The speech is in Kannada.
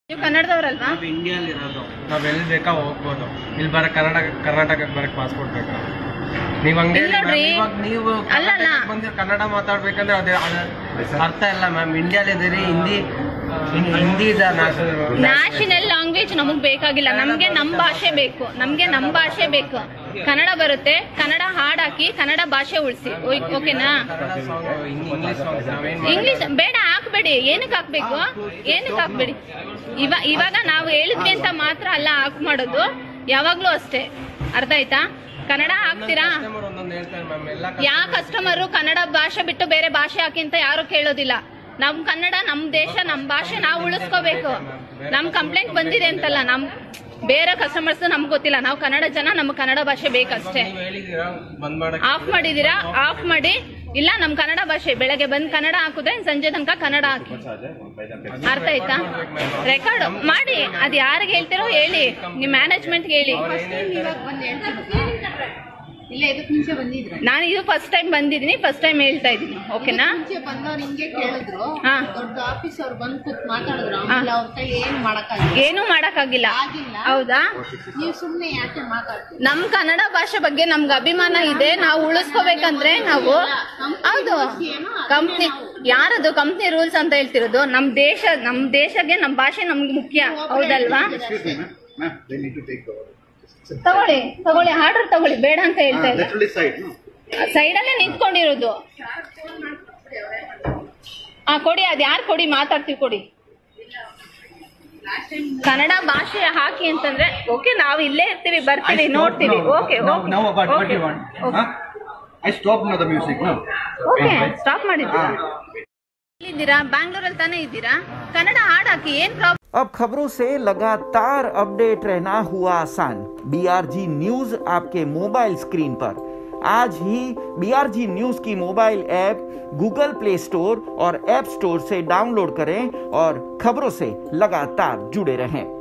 ನೀವು ಕನ್ನಡದವ್ರಲ್ವಾ ನಾವು ಇಂಡಿಯಲ್ಲಿ ಇರೋದು ನಾವು ಎಲ್ಲಿ ಬೇಕಾ ಹೋಗ್ಬೋದು ಇಲ್ಲಿ ಬರ ಕರ್ನಾಟಕ ಕರ್ನಾಟಕಕ್ಕೆ ಬರಕ್ ಪಾಸ್ಪೋರ್ಟ್ ಬೇಕಾ ನೀವ್ ಹಂಗೆ ಇಲ್ಲ ನೋಡ್ರಿ. ma'am, ಇವಾಗ ನೀವು ಅಲ್ಲ, ಅಲ್ಲ. ಕರ್ನಾಟಕಕ್ಕೆ ಬಂದಿರೋ ಕನ್ನಡ ಮಾತಾಡ್ಬೇಕಂದ್ರೆ ಅದೇ ಅದ್- ಅರ್ಥ ಇಲ್ಲ ಮ್ಯಾಮ್ ಇಂಡಿಯಲ್ಲಿ ಇದೀರಿ ಹಿಂದಿ ಹಿಂದಿ ಇದೆ ನ್ಯಾಷನಲ್ ಲ್ಯಾಂಗ್ವೇಜ್ ನಮಗ್ ಬೇಕಾಗಿಲ್ಲ ನಮ್ಗೆ ನಮ್ ಭಾಷೆ ಬೇಕು ನಮ್ಗೆ ನಮ್ ಭಾಷೆ ಬೇಕು ಕನ್ನಡ ಬರುತ್ತೆ ಕನ್ನಡ ಹಾಡ್ ಹಾಕಿ ಕನ್ನಡ ಭಾಷೆ ಉಳಿಸಿ ಓಕೆನಾ ಕನ್ನಡ ಸಾಂಗ್ ಇಂಗ್ಲಿಷ್ ಸಾಂಗ್ಸ್ ನಾವೇನ್ ಇಂಗ್ಲಿಷ್ ಬೇಡ ಹಾಕ್ಬೇಡಿ ಏನಕ್ಕೆ ಹಾಕ್ಬೇಕು ಏನಕ್ಕೆ ಹಾಕ್ಬೇಡಿ ಇವ ಇವಾಗ ನಾವು ಹೇಳಿದ್ವಿ ಅಂತ ಮಾತ್ರ ಅಲ್ಲ ಹಾಕ್ ಮಾಡೋದು ಯಾವಾಗ್ಲೂ ಅಷ್ಟೇ ಅರ್ಥ ಆಯ್ತಾ ಕನ್ನಡ ಹಾಕ್ತೀರಾ ಕಸ್ಟಮರ್ ಒಂದೊಂದು ಹೇಳ್ತಾರೆ ಮ್ಯಾಮ್ ಎಲ್ಲ ಯಾವ ಕಸ್ಟಮರು ಕನ್ನಡ ಭಾಷೆ ಬಿಟ್ಟು ಬೇರೆ ಭಾಷೆ ಹಾಕಿ ಅಂತ ಯಾರು ಕೇಳೋದಿಲ್ಲ ನಮ್ ಕನ್ನಡ ನಮ್ ದೇಶ ನಮ್ ಭಾಷೆ ನಾವು ಉಳಿಸ್ಕೋಬೇಕು ನಮ್ ಕಂಪ್ಲೇಂಟ್ ಬಂದಿದೆ ಅಂತಲ್ಲ ನಮ್ ಬೇರೆ ಕಸ್ಟಮರ್ಸ್ ನಮ್ಗೆ ಗೊತ್ತಿಲ್ಲ ನಾವು ಕನ್ನಡ ಜನ ನಮ್ ಕನ್ನಡ ಭಾಷೆ ಬೇಕಷ್ಟೇ ನೀವು ಹೇಳಿದೀರಾ ಬಂದ್ ಮಾಡಕ್ ಆಫ್ ಮಾಡಿದೀರಾ ಆಫ್ ಮಾಡಿ ಇಲ್ಲ ನಮ್ ಕನ್ನಡ ಭಾಷೆ ಬೆಳಗ್ಗೆ ಬಂದ್ ಕನ್ನಡ ಹಾಕಿದ್ರೆ ಸಂಜೆ ತನಕ ಕನ್ನಡ ಹಾಕಿ ಅರ್ಥ ಆಯ್ತಾ ರೆಕಾರ್ಡ್ ಮಾಡಿ ಅದ್ ಯಾರಿಗೆ ಹೇಳ್ತಿರೋ ಹೇಳಿ ನಿಮ್ ಮ್ಯಾನೇಜ್ಮೆಂಟ್ ಹೇಳಿ ಇಲ್ಲ ಇದಕ್ಕೆ ಮುಂಚೆ ಬಂದಿದ್ರ ನಾನು ಇದು ಫಸ್ಟ್ ಟೈಮ್ ಬಂದಿದ್ದೀನಿ ಫಸ್ಟ್ ಟೈಮ್ ಹೇಳ್ತಾ ಇದ್ದೀನಿ ಓಕೆನಾ ಮುಂಚೆ ಬಂದವ್ರು ಹಿಂಗೆ ಕೇಳಿದ್ರು ಹಾ. ದೊಡ್ಡ ಆಫೀಸ್ ಅವ್ರು ಬಂದು ಕೂತ್ ಮಾತಾಡಿದ್ರು ಹಾ. ಆಮೇಲೆ ಅವ್ರ ಕೈ ಏನು ಮಾಡಕ್ಕಾಗಿಲ್ಲ ಏನೂ ಮಾಡಕ್ಕಾಗಿಲ್ಲ ಆಗಿಲ್ಲ ಹೌದಾ ನೀವು ಸುಮ್ನೆ ಯಾಕೆ ಮಾತಾಡ್ತೀರಿ ನಮ್ ಕನ್ನಡ ಭಾಷೆ ಬಗ್ಗೆ ನಮ್ಗೆ ಅಭಿಮಾನ ಇದೆ ನಾವು ಉಳಿಸ್ಕೋಬೇಕಂದ್ರೆ ನಾವು ಹೌದು ಕಂಪ್ನಿ ಯಾರದು ಕಂಪ್ನಿ ರೂಲ್ಸ್ ಅಂತ ಹೇಳ್ತಿರೋದು ನಮ್ ದೇಶ ನಮ್ ದೇಶಕ್ಕೆ ನಮ್ ಭಾಷೆ ನಮ್ಗೆ ಮುಖ್ಯ ಹೌದಲ್ವಾ Ma'am, they need to take over. ತಗೊಳ್ಳಿ ತಗೊಳ್ಳಿ ಆರ್ಡರ್ ತಗೊಳ್ಳಿ ಬೇಡ ಅಂತ ಹೇಳ್ತಾ ಇಲ್ಲ Literally side, no? ಸೈಡಲ್ಲೇ ನಿಂತ್ಕೊಂಡಿರೋದು ಆ ಕೊಡಿ ಅದ್ ಯಾರು ಕೊಡಿ ಮಾತಾಡ್ತೀವಿ ಕೊಡಿ ಕನ್ನಡ ಭಾಷೆ ಹಾಕಿ ಅಂತಂದ್ರೆ ಓಕೆ ನಾವು ಇಲ್ಲೇ ಇರ್ತೀವಿ ಬರ್ತೀವಿ ನೋಡ್ತೀವಿ okay Now, now what, what do you want? Huh? I stopped now the music, no? Okay stop ಮಾಡಿದ್ದೀರಾ ಇದ್ದೀರಾ ಬ್ಯಾಂಗ್ಳೂರಲ್ಲಿ ತಾನೇ ಇದ್ದೀರಾ ಕನ್ನಡ ಹಾಡ್ ಹಾಕಿ ಏನ್ ಪ್ರಾಬ್ಲಮ್ अब खबरों से लगातार अपडेट रहना हुआ आसान बीआरजी न्यूज आपके मोबाइल स्क्रीन पर आज ही बीआरजी न्यूज की mobile app Google Play Store और ऐप स्टोर से डाउनलोड करें और खबरों से लगातार जुड़े रहें